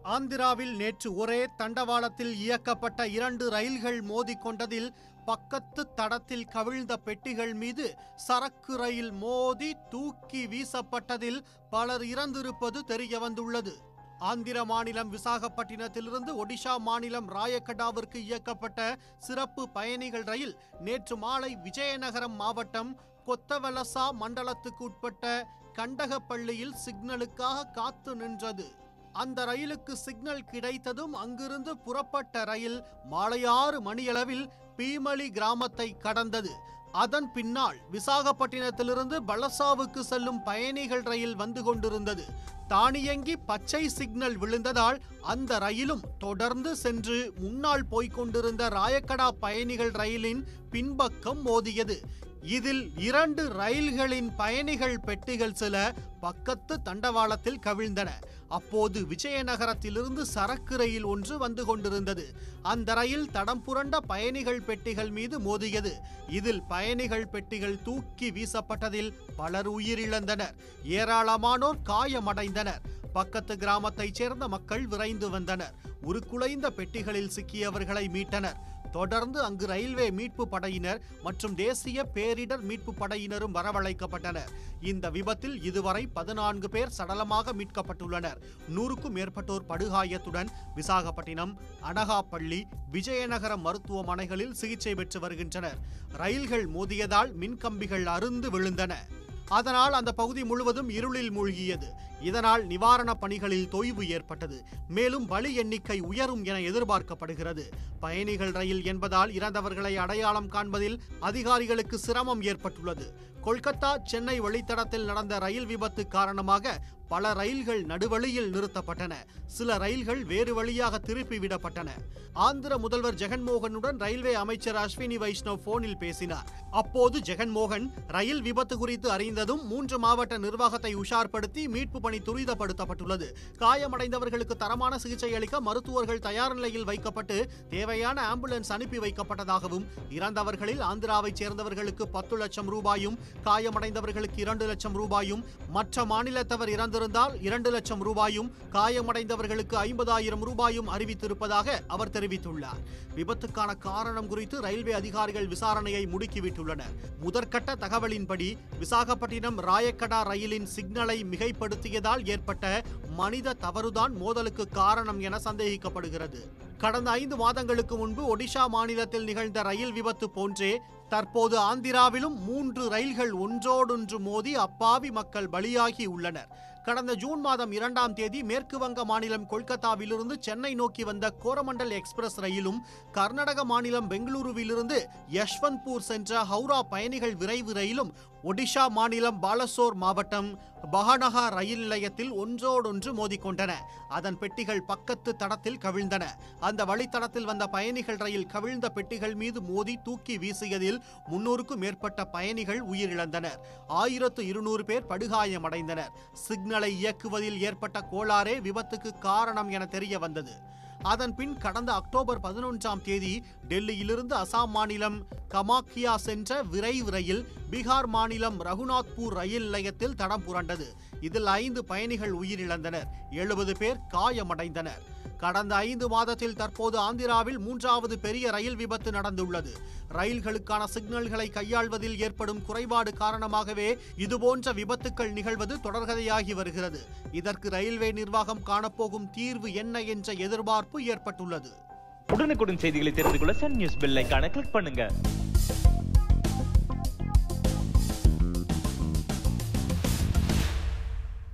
ஆந்திராவில் நேற்று ஒரே தண்டவாளத்தில் இயக்கப்பட்ட இரண்டு ரயில்கள் மோதிக்கொண்டதில் பக்கத்து தடத்தில் கவிழ்ந்த பெட்டிகள் மீது சரக்கு ரயில் மோதி தூக்கி வீசப்பட்டதில் பலர் இறந்திருப்பது தெரிய வந்துள்ளது ஆந்திர மாநிலம் விசாகப்பட்டினத்திலிருந்து ஒடிஷா மாநிலம் ராயக்கடாவிற்கு இயக்கப்பட்ட சிறப்பு பயணிகள் ரயில் நேற்று மாலை விஜயநகரம் மாவட்டம் கொத்தவலசா மண்டலத்துக்கு உட்பட்ட கண்டகப்பள்ளியில் சிக்னலுக்காக காத்து நின்றது அந்த ரயிலுக்கு சிக்னல் கிடைத்ததும் அங்கிருந்து புறப்பட்ட ரயில் மாலை ஆறு மணியளவில் பீமலி கிராமத்தை கடந்தது அதன் பின்னால் விசாகப்பட்டினத்திலிருந்து பலசாவுக்கு செல்லும் பயணிகள் ரயில் வந்து கொண்டிருந்தது தானியங்கி பச்சை சிக்னல் விழுந்ததால் அந்த ரயிலும் தொடர்ந்து சென்று முன்னால் போய்க் கொண்டிருந்த ராயக்கடா பயணிகள் ரயிலின் பின்பக்கம் மோதியது இதில் இரண்டு ரயில்களின் பயணிகள் பெட்டிகள் சில பக்கத்து தண்டவாளத்தில் கவிழ்ந்தன அப்போது விஜயநகரத்திலிருந்து சரக்கு ரயில் ஒன்று வந்து கொண்டிருந்தது அந்த ரயில் தடம் புரண்ட பயணிகள் பெட்டிகள் மீது மோதியது இதில் பயணிகள் பெட்டிகள் தூக்கி வீசப்பட்டதில் பலர் உயிரிழந்தனர் ஏராளமானோர் காயமடைந்தனர் பக்கத்து கிராமத்தைச் சேர்ந்த மக்கள் விரைந்து வந்தனர் உருக்குலைந்த பெட்டிகளில் சிக்கியவர்களை மீட்டனர் தொடர்ந்து அங்கு ரயில்வே மீட்பு படையினர் மற்றும் தேசிய பேரிடர் மீட்பு படையினரும் வரவழைக்கப்பட்டனர் இந்த விபத்தில் இதுவரை பதினான்கு பேர் சடலமாக மீட்கப்பட்டுள்ளனர் நூறுக்கும் மேற்பட்டோர் படுகாயத்துடன் விசாகப்பட்டினம் அனகாப்பள்ளி விஜயநகரம் மருத்துவமனைகளில் சிகிச்சை பெற்று வருகின்றனர் ரயில்கள் மோதியதால் மின்கம்பிகள் அருந்து விழுந்தன அதனால் அந்த பகுதி முழுவதும் இருளில் மூழ்கியது இதனால் நிவாரணப் பணிகளில் தொய்வு ஏற்பட்டது மேலும் பலி எண்ணிக்கை உயரும் என எதிர்பார்க்கப்படுகிறது பயணிகள் ரயில் என்பதால் இறந்தவர்களை அடையாளம் காண்பதில் அதிகாரிகளுக்கு சிரமம் ஏற்பட்டுள்ளது கொல்கத்தா சென்னை வழித்தடத்தில் நடந்த ரயில் விபத்து காரணமாக பல ரயில்கள் நடுவழியில் நிறுத்தப்பட்டன சில ரயில்கள் வேறு வழியாக திருப்பி விடப்பட்டன ஆந்திர முதல்வர் ஜெகன்மோகனுடன் ரயில்வே அமைச்சர் அஸ்வினி வைஷ்ணவ் போனில் பேசினார் அப்போது ஜெகன்மோகன் ரயில் விபத்து குறித்து அறிந்ததும் மூன்று மாவட்ட நிர்வாகத்தை உஷார்படுத்தி மீட்பு பணி துரிதப்படுத்தப்பட்டுள்ளது காயமடைந்தவர்களுக்கு தரமான சிகிச்சை அளிக்க மருத்துவர்கள் தயார் நிலையில் வைக்கப்பட்டு தேவையான ஆம்புலன்ஸ் அனுப்பி வைக்கப்பட்டதாகவும் இறந்தவர்களில் ஆந்திராவைச் சேர்ந்தவர்களுக்கு பத்து லட்சம் ரூபாயும் காயமடைந்தவர்களுக்கு இரண்டு லட்சம் ரூபாயும் மற்ற மாநிலத்தவர் இறந்திருந்தால் இரண்டு லட்சம் ரூபாயும் காயமடைந்தவர்களுக்கு ஐம்பதாயிரம் ரூபாயும் அறிவித்திருப்பதாக அவர் தெரிவித்துள்ளார் விபத்துக்கான காரணம் குறித்து ரயில்வே அதிகாரிகள் விசாரணையை முடுக்கிவிட்டுள்ளனர் முதற்கட்ட தகவலின்படி விசாகப்பட்டினம் ராயக்கடா ரயிலின் சிக்னலை மிகைப்படுத்தியதால் ஏற்பட்ட மனித தவறுதான் மோதலுக்கு காரணம் என சந்தேகிக்கப்படுகிறது கடந்த ஐந்து மாதங்களுக்கு முன்பு ஒடிஷா மாநிலத்தில் நிகழ்ந்த ரயில் விபத்து போன்றே தற்போது ஆந்திராவிலும் மூன்று ரயில்கள் ஒன்றோடொன்று மோதி அப்பாவி மக்கள் பலியாகி உள்ளனர் கடந்த ஜூன் மாதம் இரண்டாம் தேதி மேற்கு வங்க மாநிலம் கொல்கத்தாவிலிருந்து சென்னை நோக்கி வந்த கோரமண்டல் எக்ஸ்பிரஸ் ரயிலும் கர்நாடக மாநிலம் பெங்களூருவிலிருந்து யஷ்வந்த்பூர் சென்ற ஹவுரா பயணிகள் விரைவு ரயிலும் ஒடிஷா மாநிலம் பாலசோர் மாவட்டம் பஹனஹா ரயில் நிலையத்தில் ஒன்றோடொன்று மோதிக்கொண்டன அதன் பெட்டிகள் பக்கத்து தடத்தில் கவிழ்ந்தன அந்த வழித்தடத்தில் வந்த பயணிகள் ரயில் கவிழ்ந்த பெட்டிகள் மீது மோதி தூக்கி வீசியதில் முன்னூறுக்கும் மேற்பட்ட பயணிகள் உயிரிழந்தனர் ஆயிரத்து இருநூறு பேர் படுகாயமடைந்தனர் சிக்னலை இயக்குவதில் ஏற்பட்ட கோளாறே விபத்துக்கு காரணம் என தெரிய வந்தது அதன் பின் கடந்த அக்டோபர் பதினொன்றாம் தேதி டெல்லியிலிருந்து அசாம் மாநிலம் கமாக்கியா சென்ற விரைவு ரயில் பீகார் மாநிலம் ரகுநாத்பூர் ரயில் நிலையத்தில் தடம் புரண்டது இதில் ஐந்து பயணிகள் உயிரிழந்தனர் எழுபது பேர் காயமடைந்தனர் கடந்த ஐந்து மாதத்தில் தற்போது ஆந்திராவில் மூன்றாவது பெரிய ரயில் விபத்து நடந்துள்ளது ரயில்களுக்கான சிக்னல்களை கையாள்வதில் ஏற்படும் குறைபாடு காரணமாகவே இதுபோன்ற விபத்துக்கள் நிகழ்வது தொடர்கதையாகி வருகிறது இதற்கு ரயில்வே நிர்வாகம் காணப்போகும் தீர்வு என்ன என்ற எதிர்பார்ப்பு ஏற்பட்டுள்ளது உடனுக்குடன் செய்திகளை தெரிந்து கொள்ள சன் நியூஸ் பெல் ஐகானை கிளிக் பண்ணுங்க